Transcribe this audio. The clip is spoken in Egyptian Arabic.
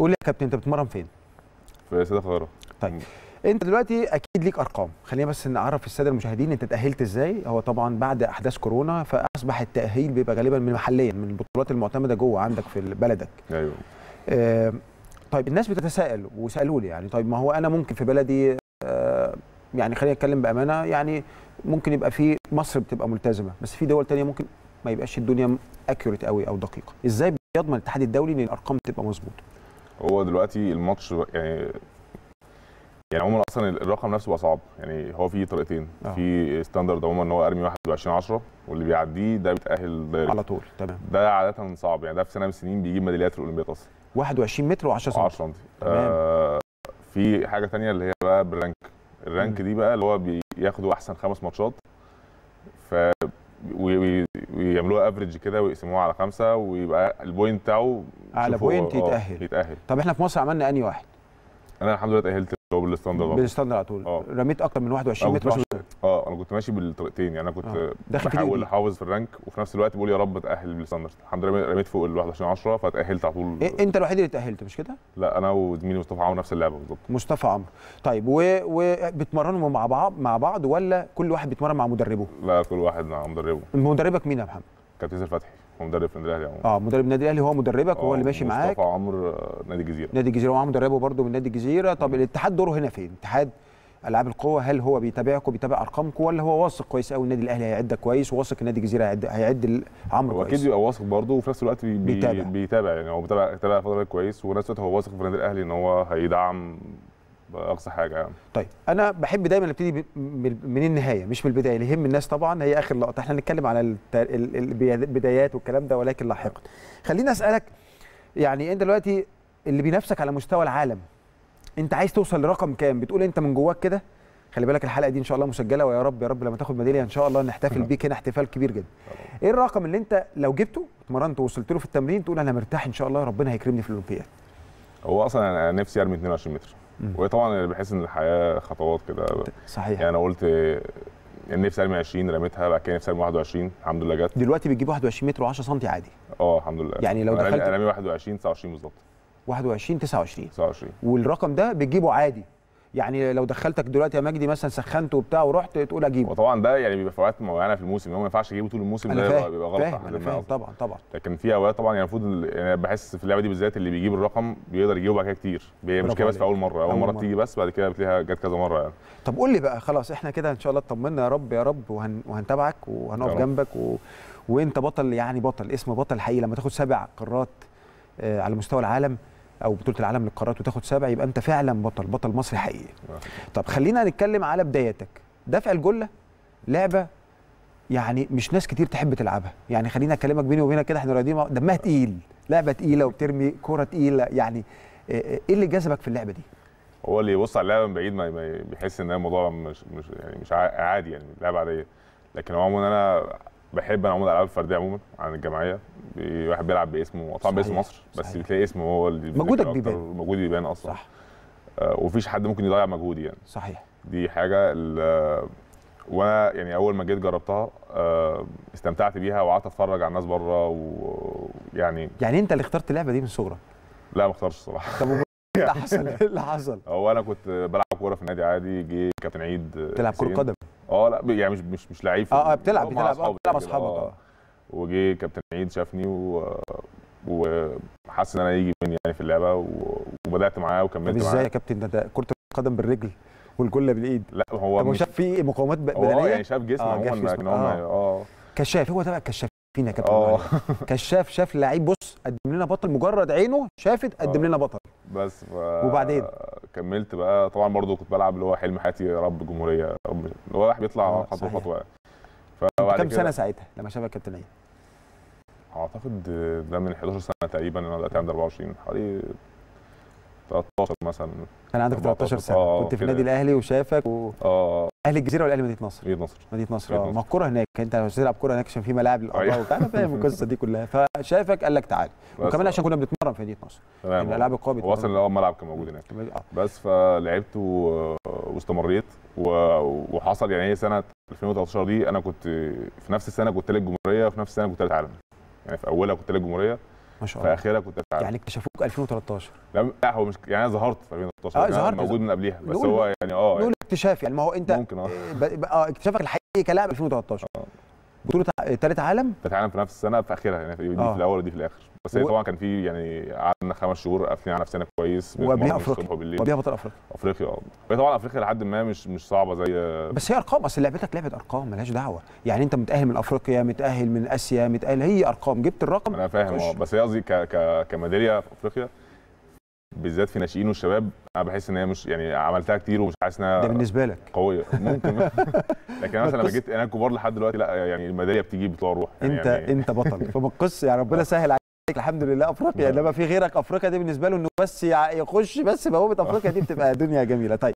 قول لي يا كابتن انت بتتمرن فين في سيدة القاهره طيب انت دلوقتي اكيد ليك ارقام خلينا بس نعرف الساده المشاهدين انت تاهلت ازاي هو طبعا بعد احداث كورونا فاصبح التاهيل بيبقى غالبا من محليا من البطولات المعتمده جوه عندك في بلدك ايوه آه طيب الناس بتتساءل وسالوا لي يعني طيب ما هو انا ممكن في بلدي آه يعني خلينا نتكلم بامانه يعني ممكن يبقى في مصر بتبقى ملتزمه بس في دول تانية ممكن ما يبقاش الدنيا اكيوريت قوي او دقيقه ازاي بيضمن الاتحاد الدولي ان الارقام تبقى مظبوطه هو دلوقتي الماتش يعني يعني عموما اصلا الرقم نفسه بقى صعب يعني هو في طريقتين آه. في ستاندرد عموما ان هو ارمي 21 10 واللي بيعديه ده بيتاهل دايركت على طول تمام ده عاده صعب يعني ده في سنه من السنين بيجيب ميداليات في الاولمبياد اصلا 21 متر و10 سم 10 سم تمام. آه في حاجه تانية اللي هي بقى بالرانك الرانك مم. دي بقى اللي هو بياخدوا احسن خمس ماتشات ف وي- وي- ويعملوها افريج كده ويقسموها على خمسه ويبقى البوينت بتاعه أعلى شوفوا- بوينت آه، يتأهل. يتاهل طب احنا في مصر عملنا انهي واحد انا الحمد لله اتاهلت اللي هو بالستاندرد ده. بالستاندر على طول آه. رميت اكتر من 21 أنا كنت متر ماشي وعشرة. اه انا كنت ماشي بالطريقتين يعني انا كنت آه. داخل في دي بحاول ودي. احافظ في الرانك وفي نفس الوقت بقول يا رب اتاهل بالستاندرد الحمد لله رميت فوق ال 21 10 فاتاهلت على طول إيه انت الوحيد اللي اتاهلت مش كده لا انا وزميلي مصطفى عمرو نفس اللعبه بالظبط مصطفى عمرو طيب و- وبتمرنوا مع بعض مع بعض ولا كل واحد بيتمرن مع مدربه لا كل واحد مع مدربه مدربك مين يا محمد كابتن ياسر فتحي هو مدرب في النادي الاهلي عموما اه مدرب النادي الاهلي هو مدربك وهو اللي ماشي معاك مصطفى عمرو آه، نادي الجزيره نادي الجزيره ومعاه مدربه برضه من نادي الجزيره طب الاتحاد دوره هنا فين اتحاد العاب القوه هل هو بيتابعكم بيتابع ارقامكم ولا هو واثق كويس قوي النادي الاهلي هيعدك كويس وواثق النادي الجزيره هيعد هيعد ال- عمرو هو كويس اكيد بيبقى واثق برضه وفي نفس الوقت بي بي بيتابع. بيتابع يعني هو بيتابع بيتابع فتره كويس وفي نفس الوقت هو واثق في النادي الاهلي ان هو هيدعم باقصى حاجه يعني طيب انا بحب دايما ابتدي ب- من من النهايه مش من البدايه اللي يهم الناس طبعا هي اخر لقطه احنا هنتكلم على الت- ال- البدايات والكلام ده ولكن لاحقا خليني اسالك يعني انت دلوقتي اللي بينافسك على مستوى العالم انت عايز توصل لرقم كام بتقول انت من جواك كده خلي بالك الحلقه دي ان شاء الله مسجله ويا رب يا رب لما تاخد ميداليه ان شاء الله نحتفل بيك هنا احتفال كبير جدا ايه الرقم اللي انت لو جبته اتمرنت ووصلت له في التمرين تقول انا مرتاح ان شاء الله ربنا هيكرمني في الاولمبياد هو اصلا انا نفسي ارمي 22 متر مم. وهي طبعا أنا بحس ان الحياه خطوات كده صحيح يعني انا قلت يعني نفسي ارمي 20 رميتها بعد كده نفسي ارمي 21 الحمد لله جت دلوقتي بتجيب 21 متر و10 سم عادي اه الحمد لله يعني لو أنا رامي- دخلت- انا رامي 21 29 بالظبط 21 29 29 والرقم ده بتجيبه عادي يعني لو دخلتك دلوقتي يا مجدي مثلا سخنت وبتاع ورحت تقول اجيبه وطبعا ده يعني بيبقى في اوقات معينه في الموسم هو ما ينفعش اجيبه طول الموسم انا ده يبقى- فاهم بيبقى غلط فاهم لحد انا ما فاهم أصلاً. طبعا طبعا لكن في اوقات طبعا يعني المفروض ال- يعني بحس في اللعبه دي بالذات اللي بيجيب الرقم بيقدر يجيبه بعد كده كتير هي مش برافو كده بس في عليك. اول مره اول أول مره مرة. بتيجي بس بعد كده بتلاقيها جت كذا مره يعني طب قول لي بقى خلاص احنا كده ان شاء الله اطمنا يا رب يا رب وهن... وهنتابعك وهنقف يا رب. جنبك و... وانت بطل يعني بطل اسم بطل حقيقي لما تاخد سبع قارات آه على مستوى العالم او بطوله العالم للقارات وتاخد سبع يبقى انت فعلا بطل بطل مصري حقيقي طب خلينا نتكلم على بداياتك دفع الجله لعبه يعني مش ناس كتير تحب تلعبها يعني خليني اكلمك بيني وبينك كده احنا راضيين دمها تقيل لعبه تقيله وبترمي كره تقيله يعني آه، آه، ايه اللي جذبك في اللعبه دي هو اللي يبص على اللعبه من بعيد ما ما بيحس ان الموضوع مش مش يعني مش عا- عادي يعني لعبه عاديه لكن هو عموما انا بحب انا عموما الالعاب الفرديه عموما عن الجماعيه بي- واحد بيلعب باسمه طبعا باسم صحيح، مصر بس صحيح. بتلاقي اسمه هو اللي مجهودك بيذاكر أكتر، بيبان. مجهودي بيبان اصلا صح آه ومفيش حد ممكن يضيع مجهودي يعني صحيح دي حاجه ال- وانا يعني اول ما جيت جربتها آه، استمتعت بيها وقعدت اتفرج على الناس بره ويعني يعني انت اللي اخترت اللعبه دي من صغرك لا ما اختارش الصراحه طب ايه اللي حصل ايه اللي حصل هو انا كنت بلعب كوره في النادي عادي جه كابتن عيد تلعب كره حسين. قدم اه لا يعني مش مش مش لعيب في- اه اه بتلعب هو مع بتلعب اه أصحابي بتلعب كده، اصحابك آه. اه وجه كابتن عيد شافني و... وحس ان انا يجي مني يعني في اللعبه و... وبدات معاه طب وكملت ازاي معاه يا كابتن ده, ده كرة القدم بالرجل والجله بالايد لا هو طب هو مش شاف في مقاومات ب- هو اه بدنيه يعني شاف جسمي آه، عموما جاف جسمك، لكن هو ما- اه كشاف هو ده بقى الكشافين يا كابتن اه معلش. كشاف شاف لعيب بص قدم لنا بطل مجرد عينه شافت قدم آه. لنا بطل بس ف... وبعدين؟ كملت بقى طبعا برضو كنت بلعب اللي هو حلم حياتي يا رب جمهوريه يا رب اللي هو الواحد بيطلع آه، خطوه صحيح. خطوه يعني كنت فبعد كام كده سنه ساعتها لما شافك كابتن عيد اعتقد ده من 11 سنه تقريبا انا دلوقتي عندي 24 حوالي 13 مثلا كان عندك 13 سنه آه، كنت في كده. النادي الاهلي وشافك واهلي اه الجزيره ولا اهلي مدينه نصر مدينه نصر مدينه نصر مدينة اه نصر. ما الكوره هناك انت لو تلعب كوره هناك عشان في ملاعب للاعضاء أيوة. وبتاع انا فاهم القصه دي كلها فشافك قال لك تعالى بس وكمان عشان كنا بنتمرن في مدينه نصر تمام يعني الالعاب القوى هو بيتمرنوا. اصلا اول ملعب كان موجود هناك اه بس فلعبت و... واستمريت و... وحصل يعني هي سنه 2013 دي انا كنت في نفس السنه كنت ثالث جمهوريه وفي نفس السنه كنت ثالث عالم يعني في اولها كنت ثالث جمهوريه ما شاء في الله اخرها كنت اتعلم يعني اكتشفوك 2013 لا لا هو مش يعني انا ظهرت في 2013 آه، يعني أنا ظهرت. موجود من قبليها بس نقول- هو يعني اه نقول اكتشاف يعني ما هو انت ممكن اه ب- ب- اه اكتشافك الحقيقي كلاعب 2013 آه. بطوله ثالث عالم بتتعلم في نفس السنه في اخرها يعني دي آه. في الاول ودي في الاخر بس هي و- طبعا كان في يعني قعدنا خمس شهور قافلين على نفسنا كويس وقبليها بنتمرن أفريقيا. الصبح وبالليل وبيها بطل افريقيا افريقيا اه هي طبعا افريقيا لحد ما مش مش صعبه زي بس هي ارقام اصل لعبتك لعبه ارقام ملهاش دعوه يعني انت متاهل من افريقيا متاهل من اسيا متاهل هي ارقام جبت الرقم انا فاهم خش. اه بس هي قصدي ك ك كميداليه في افريقيا بالذات في ناشئين والشباب انا بحس ان هي مش يعني عملتها كتير ومش حاسس انها ده بالنسبه لك قويه ممكن لكن انا مثلا لما بس- جيت انا كبار لحد دلوقتي لا يعني الميداليه بتيجي بطلوع روح يعني انت يعني انت بطل فما تقص يعني ربنا سهل عليك الحمد لله افريقيا نعم. انما في غيرك افريقيا دي بالنسبه له انه بس يع- يخش بس بوابه افريقيا دي بتبقى دنيا جميله طيب